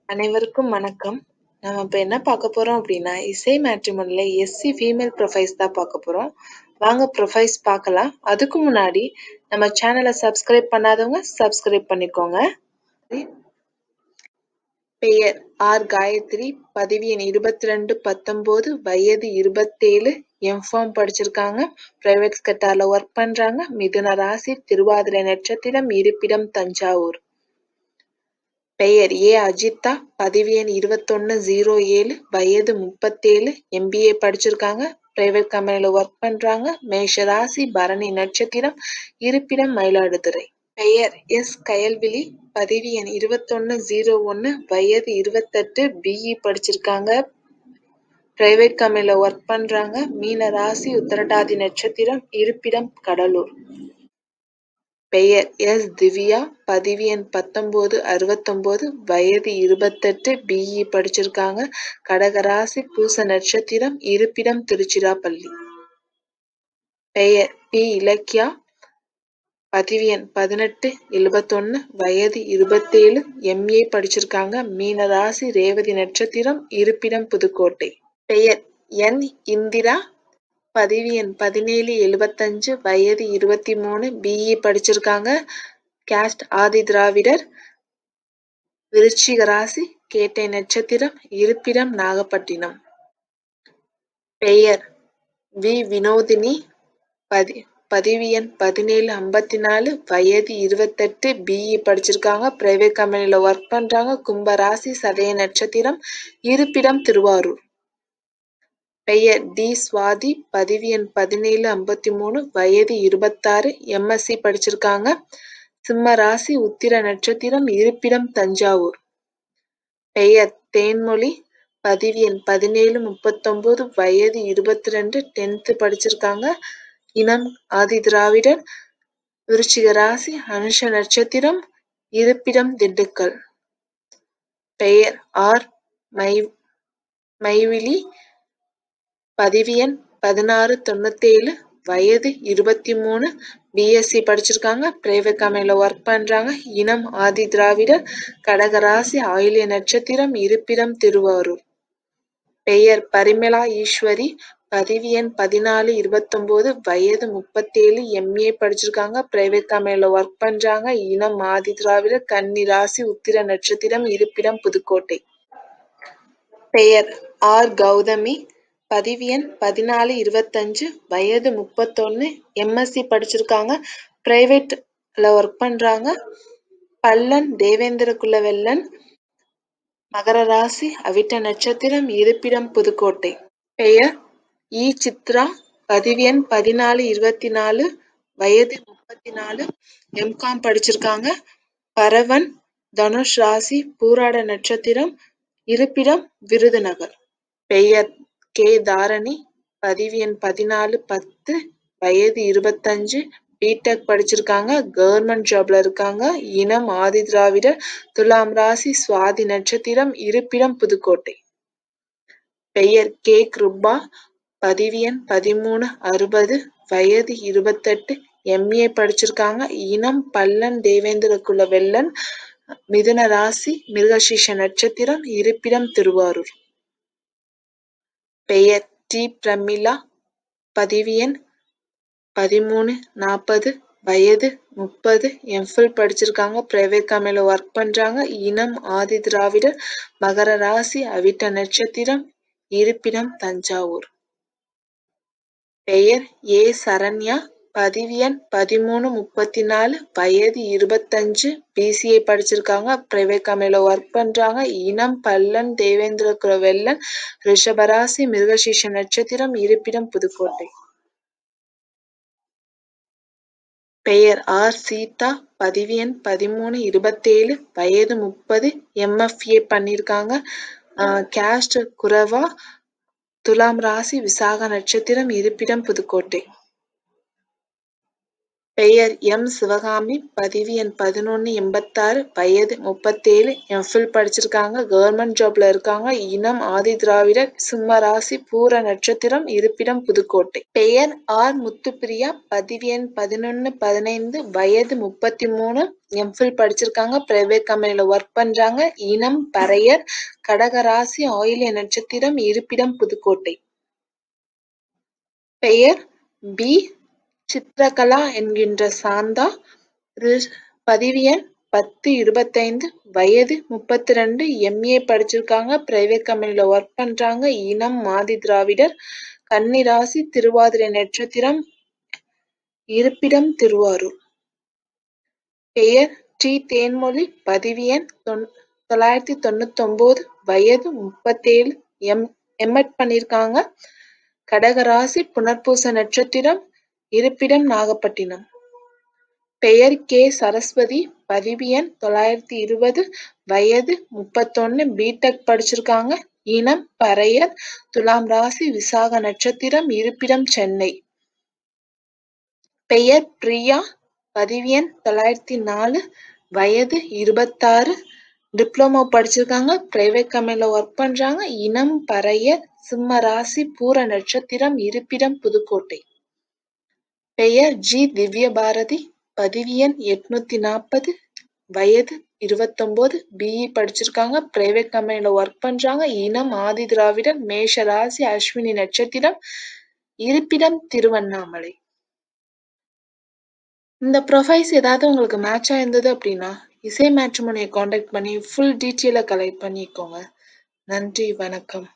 அனைவருக்கும் வணக்கம். நம்ம இப்ப என்ன பார்க்க போறோம் அப்படின்னா, இசை மேட்ரிமோனில எஸ்சி ஃபீமேல் ப்ரொஃபைல்ஸ் தான் பார்க்க போறோம். வாங்க ப்ரொஃபைல்ஸ் பார்க்கலாம். அதுக்கு முன்னாடி நம்ம சேனல சப்ஸ்கிரைப் பண்ணாதவங்க சப்ஸ்கிரைப் பண்ணிக்கோங்க. பெயர் ஆர் காயத்ரி பதிவு எண் இருபத்தி ரெண்டு பத்தொன்பது வயது இருபத்தேழு எம்ஃபார்ம் படிச்சிருக்காங்க பிரைவேட் செக்டார்ல ஒர்க் பண்றாங்க மிதுன ராசி திருவாதிரை நட்சத்திரம் இருப்பிடம் தஞ்சாவூர் பெயர் ஏ அஜிதா பதிவு எண் இருபத்தொன்னு ஜீரோ ஏழு வயது முப்பத்தேழு எம்பிஏ படிச்சிருக்காங்க பிரைவேட் கம்பெனில ஒர்க் பண்றாங்க மேஷ ராசி பரணி நட்சத்திரம் இருப்பிடம் மயிலாடுதுறை பெயர் எஸ் கயல்விழி பதிவு எண் இருபத்தொன்னு ஜீரோ ஒன்னு வயது இருபத்தெட்டு பிஇ படிச்சிருக்காங்க பிரைவேட் கம்பெனில ஒர்க் பண்றாங்க மீன ராசி உத்தரட்டாதி நட்சத்திரம் இருப்பிடம் கடலூர் பெயர் எஸ் திவ்யா பதிவு எண் பத்தொன்பது அறுபத்தொன்பது வயது இருபத்தெட்டு பிஇ படிச்சிருக்காங்க கடகராசி பூச நட்சத்திரம் இருப்பிடம் திருச்சிராப்பள்ளி பெயர் பி இலக்கியா பதிவு எண் பதினெட்டு எழுபத்தொன்னு வயது இருபத்தேழு எம்ஏ படிச்சிருக்காங்க மீன ராசி ரேவதி நட்சத்திரம் இருப்பிடம் புதுக்கோட்டை பெயர் என் இந்திரா பதிவு எண் பதினேழு எழுபத்தஞ்சு வயது இருபத்தி மூணு பிஇ படிச்சிருக்காங்க கேஸ்ட் ஆதி திராவிடர் விருச்சிக ராசி கேட்டை நட்சத்திரம் இருப்பிடம் நாகப்பட்டினம் பெயர் வி வினோதினி பதி பதிவு எண் பதினேழு ஐம்பத்தி நாலு வயது இருபத்தெட்டு பிஇ படிச்சிருக்காங்க பிரைவேட் கம்பெனில ஒர்க் பண்றாங்க கும்ப ராசி சதய நட்சத்திரம் இருப்பிடம் திருவாரூர் பெயர் டி சுவாதி பதிவு எண் பதினேழு ஐம்பத்தி மூணு வயது இருபத்தாறு எம்எஸ்சி படிச்சிருக்காங்க சிம்ம ராசி உத்திர நட்சத்திரம் இருப்பிடம் தஞ்சாவூர் பெயர் தேன்மொழி பதிவு எண் பதினேழு முப்பத்தொன்பது வயது இருபத்தி ரெண்டு டென்த்து படிச்சிருக்காங்க இனம் ஆதி திராவிடர் விருச்சிக ராசி அனுஷ நட்சத்திரம் இருப்பிடம் திண்டுக்கல் பெயர் ஆர் மை மைவிழி பதிவு எண் பதினாறு தொண்ணூத்தேழு வயது இருபத்தி மூணு பிஎஸ்சி படிச்சிருக்காங்க பிரைவேட் கம்பெனில ஒர்க் பண்றாங்க இனம் ஆதி திராவிடர் கடகராசி ஆயிலிய நட்சத்திரம் இருப்பிடம் திருவாரூர் பெயர் பரிமளா ஈஸ்வரி பதிவு எண் பதினாலு இருபத்தொம்போது வயது முப்பத்தேழு எம்ஏ படிச்சிருக்காங்க பிரைவேட் கம்பெனில ஒர்க் பண்றாங்க இனம் ஆதி திராவிடர் கன்னி ராசி உத்திர நட்சத்திரம் இருப்பிடம் புதுக்கோட்டை பெயர் ஆர் கௌதமி பதிவு எண் பதினாலு இருபத்தஞ்சு வயது முப்பத்தொன்னு எம்எஸ்சி படிச்சிருக்காங்க பிரைவேட்ல ஒர்க் பண்றாங்க பல்லன் தேவேந்திர குலவெல்லன் மகர ராசி அவிட்ட நட்சத்திரம் இருப்பிடம் புதுக்கோட்டை பெயர் இ சித்ரா பதிவு எண் பதினாலு இருபத்தி நாலு வயது முப்பத்தி நாலு எம்காம் படிச்சிருக்காங்க பரவன் தனுஷ் ராசி பூராட நட்சத்திரம் இருப்பிடம் விருதுநகர் பெயர் கே தாரணி பதிவு எண் பதினாலு பத்து வயது இருபத்தஞ்சு பிடெக் படிச்சிருக்காங்க கவர்மெண்ட் ஜாப்ல இருக்காங்க இனம் ஆதி திராவிடர் துலாம் ராசி சுவாதி நட்சத்திரம் இருப்பிடம் புதுக்கோட்டை பெயர் கே கிருபா பதிவு எண் பதிமூணு அறுபது வயது இருபத்தெட்டு எம்ஏ படிச்சிருக்காங்க இனம் பல்லன் தேவேந்திர குல வெள்ளன் மிதுன ராசி மிருகசீஷ நட்சத்திரம் இருப்பிடம் திருவாரூர் பெயர் டி பிரமிளா பதிவு எண் பதிமூணு நாற்பது வயது முப்பது எம்ஃபில் படிச்சிருக்காங்க பிரைவேட் கம்பெனில ஒர்க் பண்றாங்க இனம் ஆதி திராவிடர் மகர ராசி அவிட்ட நட்சத்திரம் இருப்பிடம் தஞ்சாவூர் பெயர் ஏ சரண்யா பதிவு எண் பதிமூணு முப்பத்தி நாலு வயது இருபத்தஞ்சு பிசிஏ படிச்சிருக்காங்க பிரைவேட் கம்பெனில ஒர்க் பண்றாங்க இனம் பல்லன் தேவேந்திர குலவெல்லன் ரிஷபராசி மிருகசீஷ நட்சத்திரம் இருப்பிடம் புதுக்கோட்டை பெயர் ஆர் சீதா பதிவு எண் பதிமூணு இருபத்தேழு வயது முப்பது எம்எஃப்ஏ பண்ணியிருக்காங்க கேஸ்ட் குரவா துலாம் ராசி விசாக நட்சத்திரம் இருப்பிடம் புதுக்கோட்டை பெயர் எம் சிவகாமி பதிவு எண் பதினொன்னு எண்பத்தாறு வயது முப்பத்தேழு எம்ஃபில் படிச்சிருக்காங்க கவர்மெண்ட் ஜாப்ல இருக்காங்க இனம் ஆதி திராவிடர் சிம்ம ராசி பூர நட்சத்திரம் இருப்பிடம் புதுக்கோட்டை பெயர் ஆர் முத்துப்பிரியா பதிவு எண் பதினொன்னு பதினைந்து வயது முப்பத்தி மூணு எம்ஃபில் படிச்சிருக்காங்க பிரைவேட் கம்பெனில ஒர்க் பண்றாங்க இனம் பறையர் கடகராசி ஆயில்ய நட்சத்திரம் இருப்பிடம் புதுக்கோட்டை பெயர் பி சித்திரகலா என்கின்ற சாந்தா ரிஸ்- பதிவு எண் பத்து இருபத்தைந்து வயது முப்பத்தி ரெண்டு எம்ஏ படிச்சிருக்காங்க பிரைவேட் கம்பெனில ஒர்க் பண்றாங்க இனம் மாதி திராவிடர் கன்னிராசி திருவாதிரை நட்சத்திரம் இருப்பிடம் திருவாரூர் பெயர் டி தேன்மொழி பதிவு எண் தொன்- தொள்ளாயிரத்தி தொண்ணூத்தி ஒன்பது வயது முப்பத்தேழு எம் எம்எட் பண்ணியிருக்காங்க கடகராசி புனர்பூச நட்சத்திரம் இருப்பிடம் நாகப்பட்டினம் பெயர் கே சரஸ்வதி பதிவு எண் தொள்ளாயிரத்தி இருபது வயது முப்பத்தொன்னு பிடெக் படிச்சிருக்காங்க இனம் பறையர் துலாம் ராசி விசாக நட்சத்திரம் இருப்பிடம் சென்னை பெயர் பிரியா பதிவு எண் தொள்ளாயிரத்தி நாலு வயது இருபத்தாறு டிப்ளமோ படிச்சிருக்காங்க பிரைவேட் கம்பெனில ஒர்க் பண்றாங்க இனம் பறையர் சிம்ம ராசி பூர நட்சத்திரம் இருப்பிடம் புதுக்கோட்டை பெயர் ஜி திவ்ய பாரதி பதிவு எண் எட்நூத்தி நாற்பது வயது இருபத்தொன்பது பிஇ படிச்சிருக்காங்க பிரைவேட் கம்பெனில ஒர்க் பண்றாங்க இனம் ஆதி திராவிடர் மேஷ ராசி அஸ்வினி நட்சத்திரம் இருப்பிடம் திருவண்ணாமலை இந்த ப்ரொஃபைல்ஸ் ஏதாவது உங்களுக்கு மேட்சா இருந்தது அப்படின்னா இசை மேட்ரிமோனியை காண்டாக்ட் பண்ணி ஃபுல் டீட்டெயிலை கலெக்ட் பண்ணிக்கோங்க நன்றி வணக்கம்